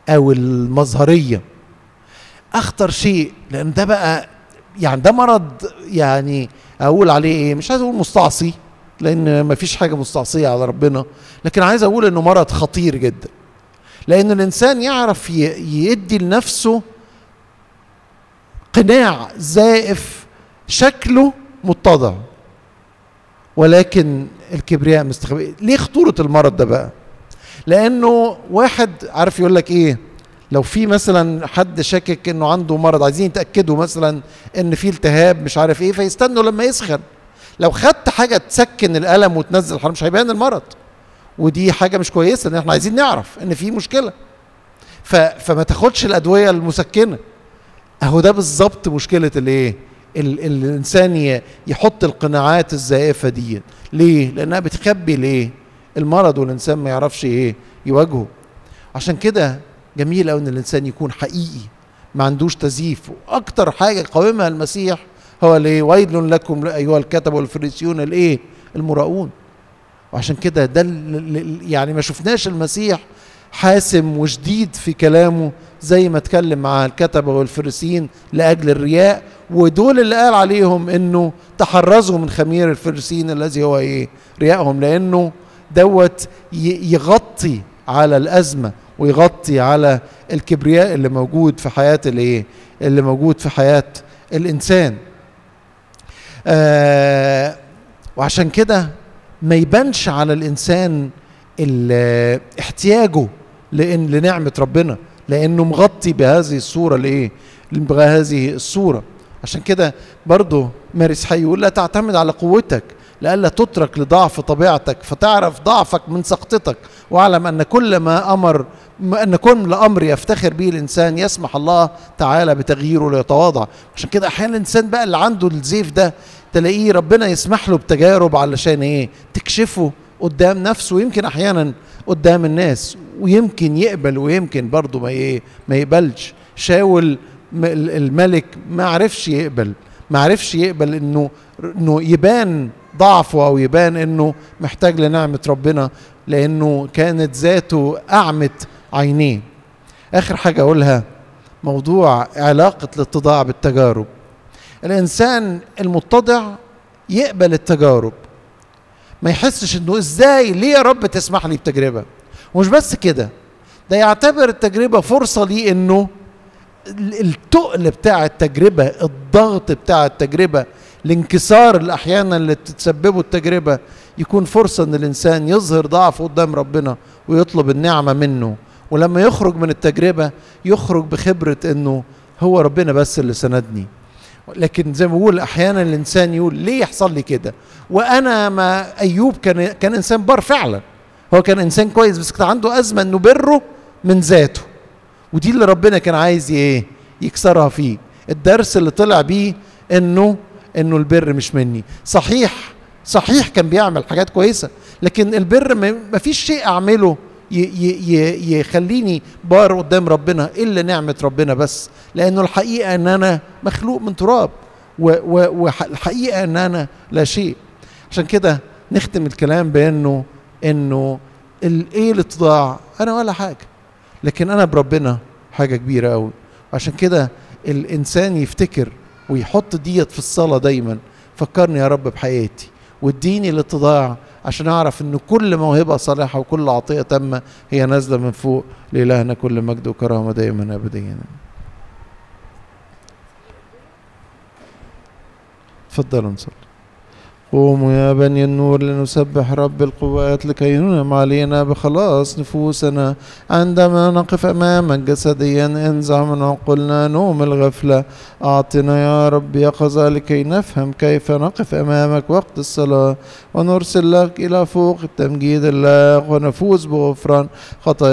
او المظهريه اخطر شيء لان ده بقى يعني ده مرض يعني اقول عليه ايه مش عايز اقول مستعصي لان مفيش حاجه مستعصيه على ربنا لكن عايز اقول انه مرض خطير جدا لان الانسان يعرف يدي لنفسه قناع زائف شكله متضع ولكن الكبرياء مستخبئ ليه خطورة المرض ده بقى لانه واحد عارف يقول لك ايه لو في مثلا حد شاكك انه عنده مرض عايزين يتاكدوا مثلا ان في التهاب مش عارف ايه فيستنوا لما يسخن لو خدت حاجه تسكن الالم وتنزل الحراره مش هيبان المرض ودي حاجه مش كويسه ان احنا عايزين نعرف ان في مشكله ف... فما تاخدش الادويه المسكنه اهو ده بالظبط مشكله الايه ال... الانسان يحط القناعات الزائفه دي ليه لانها بتخبي ليه المرض والانسان ما يعرفش ايه يواجهه عشان كده جميل قوي ان الانسان يكون حقيقي ما عندوش تزييف واكتر حاجه قاومها المسيح هو الايه ويل لكم ايها الكتب والفريسيون الايه المراؤون وعشان كده ده يعني ما شفناش المسيح حاسم وشديد في كلامه زي ما اتكلم مع الكتبة والفريسيين لأجل الرياء ودول اللي قال عليهم انه تحرزوا من خمير الفريسيين الذي هو ايه رياءهم لانه دوت يغطي على الأزمة ويغطي على الكبرياء اللي موجود في حياة الايه اللي موجود في حياة الإنسان آه وعشان كده ما يبانش على الإنسان احتياجه لإن لنعمة ربنا لأنه مغطي بهذه الصورة الإيه بهذه الصورة عشان كده برضه مارس حي يقول لا تعتمد على قوتك لئلا تترك لضعف طبيعتك فتعرف ضعفك من سقطتك واعلم ان كل ما امر ان كل امر يفتخر به الانسان يسمح الله تعالى بتغييره ليتواضع عشان كده احيانا الانسان بقى اللي عنده الزيف ده تلاقيه ربنا يسمح له بتجارب علشان ايه تكشفه قدام نفسه ويمكن احيانا قدام الناس ويمكن يقبل ويمكن برضه ما ايه ما يقبلش شاول الملك ما عرفش يقبل ما عرفش يقبل انه انه يبان ضعفه او يبان انه محتاج لنعمه ربنا لانه كانت ذاته اعمت عينيه اخر حاجه اقولها موضوع علاقه الاتضاع بالتجارب الانسان المتضع يقبل التجارب ما يحسش انه ازاي ليه يا رب تسمح لي بتجربه ومش بس كده ده يعتبر التجربه فرصه ليه انه التقل بتاع التجربه الضغط بتاع التجربه الانكسار اللي احيانا اللي تتسببه التجربه يكون فرصه ان الانسان يظهر ضعفه قدام ربنا ويطلب النعمه منه ولما يخرج من التجربه يخرج بخبره انه هو ربنا بس اللي سندني لكن زي ما بقول احيانا الانسان يقول ليه يحصل لي كده وانا ما ايوب كان كان انسان بار فعلا هو كان انسان كويس بس كان عنده ازمه انه بره من ذاته ودي اللي ربنا كان عايز ايه يكسرها فيه الدرس اللي طلع بيه انه انه البر مش مني صحيح صحيح كان بيعمل حاجات كويسه لكن البر ما فيش شيء اعمله يخليني بار قدام ربنا الا نعمه ربنا بس لانه الحقيقه ان انا مخلوق من تراب والحقيقه ان انا لا شيء عشان كده نختم الكلام بانه انه ايه الاتضاع انا ولا حاجه لكن انا بربنا حاجه كبيره قوي عشان كده الانسان يفتكر ويحط ديت في الصلاه دايما فكرني يا رب بحياتي واديني الاتضاع عشان اعرف ان كل موهبه صالحه وكل عطيه تامه هي نازله من فوق لالهنا كل مجد وكرامه دائما ابديا تفضلوا نصلي قوموا يا بني النور لنسبح رب القوات لكي ينعم علينا بخلاص نفوسنا عندما نقف أمامك جسديا انزع من عقولنا نوم الغفلة أعطنا يا رب يقظة لكي نفهم كيف نقف أمامك وقت الصلاة ونرسل لك إلى فوق التمجيد الله ونفوز بغفران خطايا